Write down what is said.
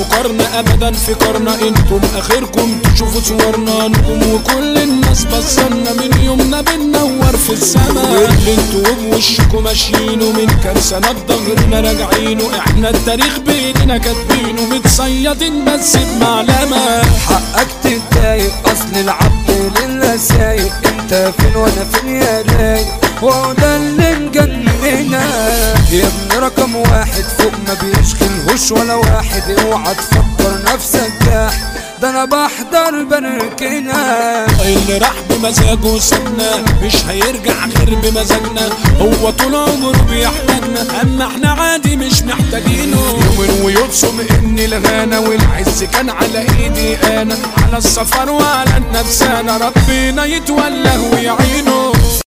مقارنة ابدا في قرنا انتم اخركم تشوفوا صورنا نجوم وكل الناس بصلنا من يومنا بننور في السما اللي انتوا بوشكوا ماشيينه من كام سنة بضهرنا راجعينه احنا التاريخ بيننا كاتبينه متصيدين بس بمعلمة حقك تتضايق اصل العبد لله سايق انت فين وانا فين يا رايق وهو ده اللي مجننا يا ابن رقم واحد فوق ما بيشغلهوش ولا واحد اوعى تفكر نفسك جاح ده انا بحضر بركنا اللي راح بمزاجه سابنا مش هيرجع غير بمزاجنا هو طول عمره بيحتاجنا اما احنا عادي مش محتاجينه يوم ويبصم ان الغنى والعز كان على ايدي انا على السفر وعلى النفس انا ربنا يتوله ويعينه